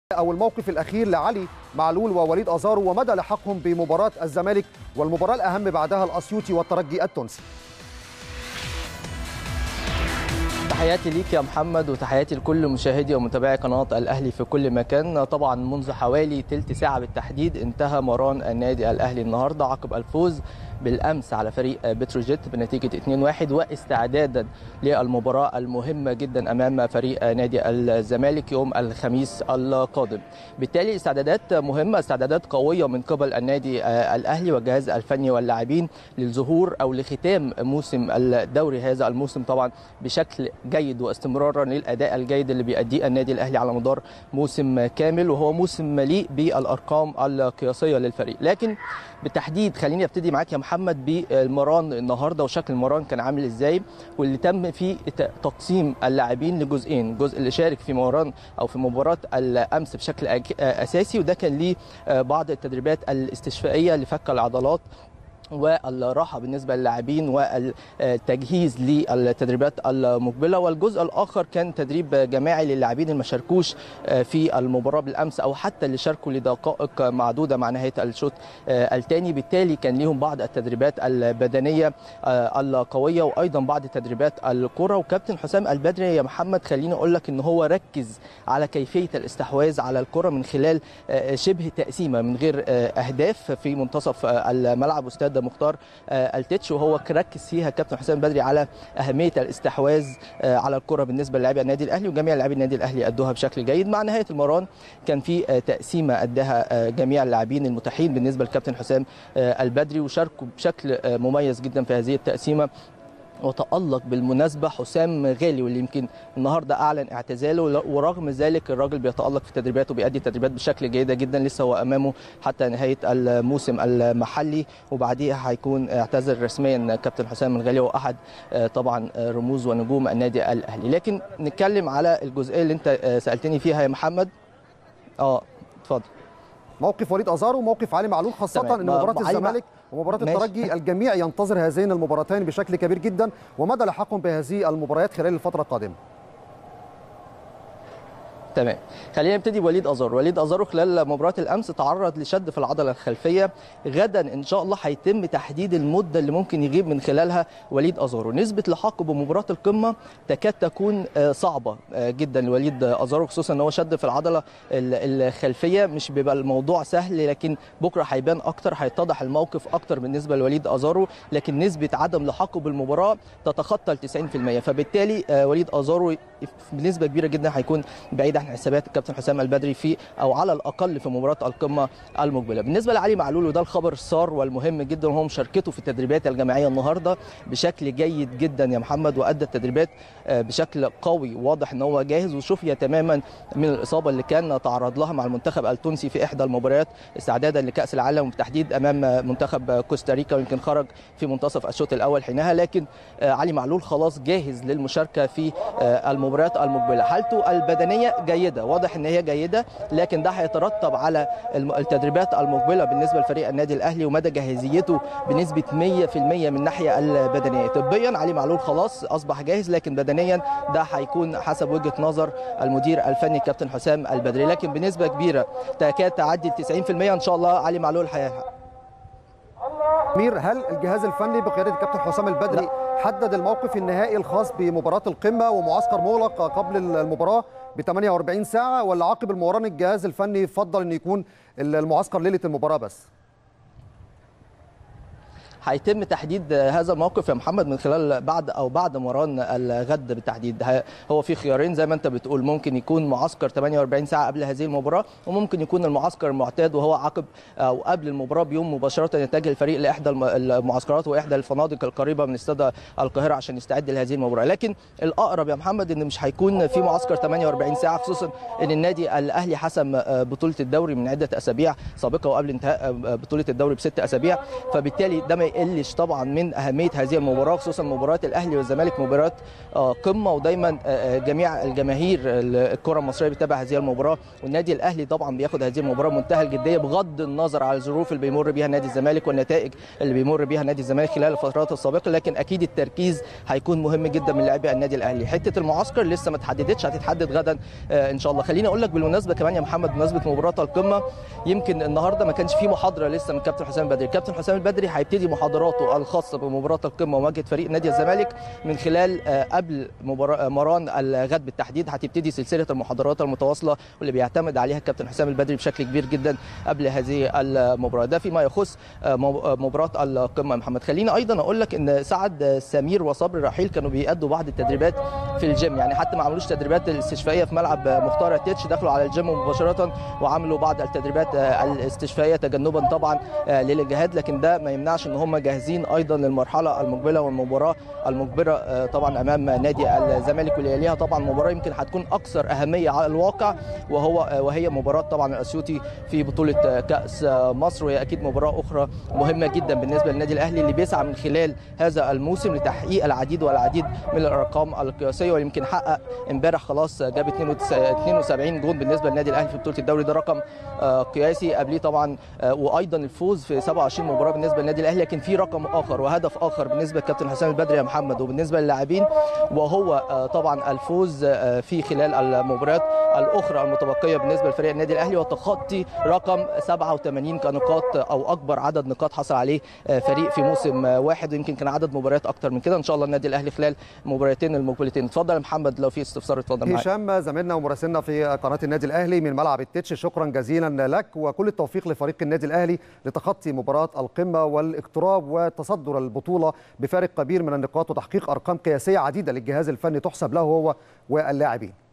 او الموقف الاخير لعلي معلول ووليد ازارو ومدى لحاقهم بمباراه الزمالك والمباراه الاهم بعدها الاسيوطي والترجي التونسي تحياتي ليك يا محمد وتحياتي لكل مشاهدي ومتابعي قناه الاهلي في كل مكان طبعا منذ حوالي ثلث ساعه بالتحديد انتهى مران النادي الاهلي النهارده عقب الفوز بالامس على فريق بتروجيت بنتيجه 2-1 واستعدادا للمباراه المهمه جدا امام فريق نادي الزمالك يوم الخميس القادم. بالتالي استعدادات مهمه استعدادات قويه من قبل النادي الاهلي والجهاز الفني واللاعبين للظهور او لختام موسم الدوري هذا الموسم طبعا بشكل جيد واستمرارا للاداء الجيد اللي بيأديه النادي الاهلي على مدار موسم كامل وهو موسم مليء بالارقام القياسيه للفريق، لكن بالتحديد خليني ابتدي معاك يا محمد بالمران النهارده وشكل المران كان عامل ازاي واللي تم فيه تقسيم اللاعبين لجزئين الجزء اللي شارك في مران او في مباراه الامس بشكل اساسي وده كان ليه بعض التدريبات الاستشفائيه لفك العضلات والراحه بالنسبه للاعبين والتجهيز للتدريبات المقبله والجزء الاخر كان تدريب جماعي للاعبين اللي ما شاركوش في المباراه بالامس او حتى اللي شاركوا لدقائق معدوده مع نهايه الشوط الثاني بالتالي كان ليهم بعض التدريبات البدنيه القويه وايضا بعض تدريبات الكره وكابتن حسام البدري يا محمد خليني اقول لك ان هو ركز على كيفيه الاستحواذ على الكره من خلال شبه تقسيمه من غير اهداف في منتصف الملعب استاذ مختار التتش وهو ركز فيها كابتن حسام بدري على اهميه الاستحواذ على الكره بالنسبه للاعبي النادي الاهلي وجميع لاعبي النادي الاهلي ادوها بشكل جيد مع نهايه المران كان في تقسيمه اداها جميع اللاعبين المتاحين بالنسبه لكابتن حسام البدري وشاركوا بشكل مميز جدا في هذه التقسيمه وتألق بالمناسبة حسام غالي واللي يمكن النهارده أعلن اعتزاله ورغم ذلك الراجل بيتألق في تدريباته وبيأدي تدريبات بشكل جيدة جدا لسه هو أمامه حتى نهاية الموسم المحلي وبعديها هيكون اعتزل رسميا كابتن حسام الغالي هو أحد طبعا رموز ونجوم النادي الأهلي لكن نتكلم على الجزئية اللي أنت سألتني فيها يا محمد اه اتفضل موقف وليد ازارو وموقف علي معلول خاصه ان مباراه الزمالك ومباراه الترجي الجميع ينتظر هذين المباراتين بشكل كبير جدا ومدى لحاقهم بهذه المباريات خلال الفتره القادمه تمام خلينا نبتدي بوليد ازارو وليد ازارو خلال مباراه الامس تعرض لشد في العضله الخلفيه غدا ان شاء الله هيتم تحديد المده اللي ممكن يغيب من خلالها وليد ازارو نسبه لحاقه بمباراه القمه تكاد تكون صعبه جدا لوليد ازارو خصوصا ان هو شد في العضله الخلفيه مش بيبقى الموضوع سهل لكن بكره هيبان اكتر هيتضح الموقف اكتر بالنسبه لوليد ازارو لكن نسبه عدم لحاقه بالمباراه تتخطى ال 90% فبالتالي وليد ازارو بنسبه كبيره جدا هيكون بعيد عن حسابات الكابتن حسام البدري في او على الاقل في مباراه القمه المقبله بالنسبه لعلي معلول وده الخبر السار والمهم جدا وهو مشاركته في التدريبات الجماعيه النهارده بشكل جيد جدا يا محمد وادى التدريبات بشكل قوي واضح ان هو جاهز وشفي تماما من الاصابه اللي كان تعرض لها مع المنتخب التونسي في احدى المباريات استعدادا لكاس العالم وبالتحديد امام منتخب كوستاريكا ويمكن خرج في منتصف الشوط الاول حينها لكن علي معلول خلاص جاهز للمشاركه في المباريات المقبله حالته البدنيه جيده واضح ان هي جيده لكن ده هيترتب على التدريبات المقبله بالنسبه لفريق النادي الاهلي ومدى جاهزيته بنسبه 100% من الناحيه البدنيه طبيا علي معلول خلاص اصبح جاهز لكن بدنيا ده هيكون حسب وجهه نظر المدير الفني كابتن حسام البدري لكن بنسبه كبيره تكاد تعدي 90% ان شاء الله علي معلول هيحقق مير هل الجهاز الفني بقياده الكابتن حسام البدري لا. حدد الموقف النهائي الخاص بمباراه القمه ومعسكر مغلق قبل المباراه ب 48 ساعه ولا عقب المباراه الجهاز الفني فضل ان يكون المعسكر ليله المباراه بس؟ هيتم تحديد هذا الموقف يا محمد من خلال بعد او بعد مران الغد بالتحديد هو في خيارين زي ما انت بتقول ممكن يكون معسكر 48 ساعه قبل هذه المباراه وممكن يكون المعسكر المعتاد وهو عقب او قبل المباراه بيوم مباشره يتجه الفريق لاحدى المعسكرات واحدى الفنادق القريبه من استاد القاهره عشان يستعد لهذه المباراه لكن الاقرب يا محمد ان مش هيكون في معسكر 48 ساعه خصوصا ان النادي الاهلي حسم بطوله الدوري من عده اسابيع سابقه وقبل انتهاء بطوله الدوري بست اسابيع فبالتالي ده ما يقلش طبعا من اهميه هذه المباراه خصوصا مباراه الاهلي والزمالك مباراه قمه ودايما جميع الجماهير الكره المصريه بتتابع هذه المباراه والنادي الاهلي طبعا بياخد هذه المباراه بمنتهى الجديه بغض النظر على الظروف اللي بيمر بيها نادي الزمالك والنتائج اللي بيمر بيها نادي الزمالك خلال الفترات السابقه لكن اكيد التركيز هيكون مهم جدا من لاعبي النادي الاهلي حته المعسكر لسه ما اتحددتش هتتحدد غدا ان شاء الله خليني اقول لك بالمناسبه كمان يا محمد بمناسبه مباراه القمه يمكن النهارده ما كانش في محاضره لسه من كابتن حسام البدري كابتن حسام البدري هيبتدي محاضراته الخاصه بمباراه القمه ومواجهه فريق نادي الزمالك من خلال قبل مباراه مران الغد بالتحديد هتبتدي سلسله المحاضرات المتواصله واللي بيعتمد عليها الكابتن حسام البدري بشكل كبير جدا قبل هذه المباراه ده فيما يخص مباراه القمه يا محمد خليني ايضا اقول لك ان سعد سمير وصبري رحيل كانوا بيأدوا بعض التدريبات في الجيم يعني حتى ما عملوش تدريبات استشفائيه في ملعب مختار التتش دخلوا على الجيم مباشره وعملوا بعض التدريبات الاستشفائيه تجنبا طبعا للاجهاد لكن ده ما يمنعش ان هم جاهزين ايضا للمرحله المقبله والمباراه المقبله طبعا امام نادي الزمالك واللي ليها طبعا مباراه يمكن هتكون اكثر اهميه على الواقع وهو وهي مباراه طبعا الاسيوطي في بطوله كاس مصر وهي اكيد مباراه اخرى مهمه جدا بالنسبه للنادي الاهلي اللي بيسعى من خلال هذا الموسم لتحقيق العديد والعديد من الارقام القياسيه ويمكن حقق امبارح خلاص جاب 72 جول بالنسبه للنادي الاهلي في بطوله الدوري ده رقم قياسي قبليه طبعا وايضا الفوز في 27 مباراه بالنسبه للنادي الاهلي لكن في رقم اخر وهدف اخر بالنسبه للكابتن حسام البدري يا محمد وبالنسبه للاعبين وهو طبعا الفوز في خلال المباريات الاخرى المتبقيه بالنسبه لفريق النادي الاهلي وتخطي رقم 87 كنقاط او اكبر عدد نقاط حصل عليه فريق في موسم واحد ويمكن كان عدد مباريات اكتر من كده ان شاء الله النادي الاهلي خلال المباراتين المقبلتين اتفضل يا محمد لو في استفسار اتفضل معاك هشام زميلنا ومراسلنا في قناه النادي الاهلي من ملعب التتش شكرا جزيلا لك وكل التوفيق لفريق النادي الاهلي لتخطي مباراه القمه والاقتراب وتصدر البطوله بفارق كبير من النقاط وتحقيق ارقام قياسيه عديده للجهاز الفني تحسب له هو واللاعبين